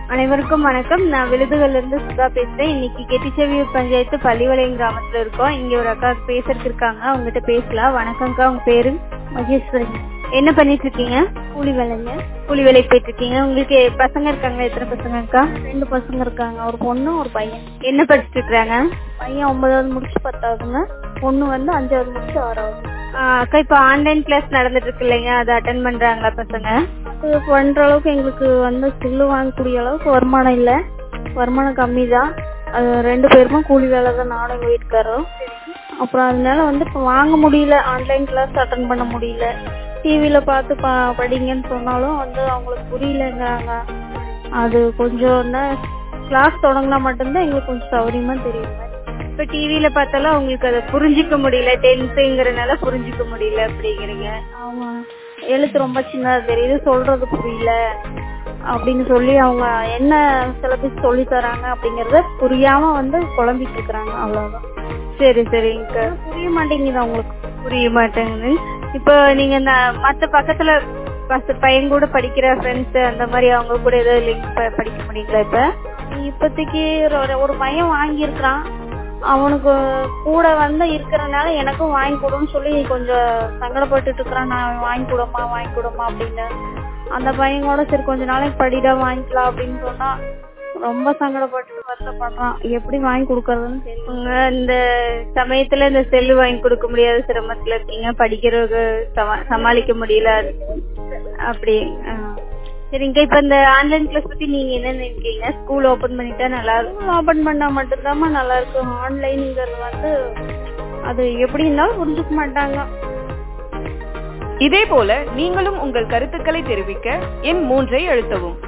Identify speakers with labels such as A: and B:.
A: அனைவருக்கும் வணக்கம் நான் விழுதுகள்ல இருந்து சுதா பேசுறேன் இன்னைக்கு கெட்டிச்செவியூர் பஞ்சாயத்து பள்ளிவளையம் கிராமத்துல இருக்கோம் இங்க ஒரு அக்கா பேசுறதுக்கு இருக்காங்க அவங்ககிட்ட பேசலாம் வணக்கம்க்கா உங்க பேரு
B: மகேஸ்வரி
A: என்ன பண்ணிட்டு இருக்கீங்க
B: கூலி வேலைங்க
A: கூலி வேலைக்கு போயிட்டு இருக்கீங்க உங்களுக்கு பசங்க இருக்காங்களா எத்தனை பசங்க அக்கா
B: ரெண்டு பசங்க இருக்காங்க ஒரு பொண்ணு ஒரு பையன்
A: என்ன படிச்சுட்டு இருக்காங்க
B: பையன் ஒன்பதாவது முடிச்சு பத்தாவதுங்க பொண்ணு வந்து அஞ்சாவது முடிச்சு ஆறாவது
A: ஆஹ் அக்கா இப்ப ஆன்லைன் கிளாஸ் நடந்துட்டு இருக்கு இல்லைங்க அதை அட்டன் பண்றாங்களா பசங்க
B: அது பண்ற அளவுக்கு எங்களுக்கு வந்து சில்லு வாங்கக்கூடிய அளவுக்கு வருமானம் இல்லை வருமானம் கம்மி தான் அது ரெண்டு பேருக்கும் கூலி வேலை தான் நானும் எங்கள் வீட்டுக்காரரும் அப்புறம் அதனால வந்து இப்போ வாங்க முடியல ஆன்லைன் கிளாஸ் அட்டன் பண்ண முடியல டிவியில் பார்த்து ப படிங்கன்னு சொன்னாலும் வந்து அவங்களுக்கு புரியலங்கிறாங்க அது கொஞ்சம் கிளாஸ் தொடங்கினா மட்டும்தான் எங்களுக்கு கொஞ்சம் சௌகரியமா தெரியுங்க
A: இப்ப டிவில பார்த்தாலும் உங்களுக்கு அதை புரிஞ்சுக்க முடியல டென்த்துங்கிறனால புரிஞ்சுக்க முடியல அப்படிங்கிறீங்க
B: ஆமா எழுத்து ரொம்ப சின்னதா தெரியுது சொல்றது புரியல அப்படின்னு சொல்லி அவங்க என்ன சிலபஸ் சொல்லி தராங்க அப்படிங்கறத புரியாம வந்து குழம்பிட்டு இருக்கிறாங்க அவ்வளவுதான்
A: சரி சரிங்க
B: புரிய மாட்டேங்குது அவங்களுக்கு
A: புரிய மாட்டேங்குது இப்போ நீங்க இந்த மத்த பக்கத்துல பச- பையன் கூட படிக்கிற ஃப்ரெண்ட்ஸ் அந்த மாதிரி அவங்க கூட ஏதாவது லிங்க் படிக்க முடியுங்களா இப்ப
B: இப்போதைக்கு ஒரு- ஒரு பையன் வாங்கியிருக்கிறான் அவனுக்கு கூட வந்து இருக்கிறனால எனக்கும் வாங்கி கொடுன்னு சொல்லி கொஞ்சம் சங்கடப்பட்டுட்டு இருக்கிறான் நான் வாங்கி கொடுமா வாங்கி கொடுமா அப்படின்னு அந்த பையன் கூட சரி கொஞ்ச நாளைக்கு படிடா வாங்கிக்கலாம் அப்படின்னு சொன்னா ரொம்ப சங்கடப்பட்டு வருத்தப்படுறான் எப்படி வாங்கி கொடுக்கறதுன்னு தெரியல
A: உங்க இந்த சமயத்துல இந்த செல்லு வாங்கி கொடுக்க முடியாத சிரமத்துல இருக்கீங்க படிக்கிறதுக்கு சமா- சமாளிக்க முடியல அப்படி ஆ. சரிங்க இப்ப இந்த ஆன்லைன் கிளாஸ் பத்தி நீங்க என்ன நினைக்கிறீங்க ஸ்கூல் ஓபன் பண்ணிட்டா நல்லா இருக்கும்
B: ஓபன் பண்ணா மட்டும்தாம்மா நல்லா இருக்கும் ஆன்லைனுங்கிறது வந்து அது எப்படி இருந்தாலும் புரிஞ்சுக்க மாட்டாங்க
C: இதே போல நீங்களும் உங்கள் கருத்துக்களை தெரிவிக்க எண் மூன்றை அழுத்தவும்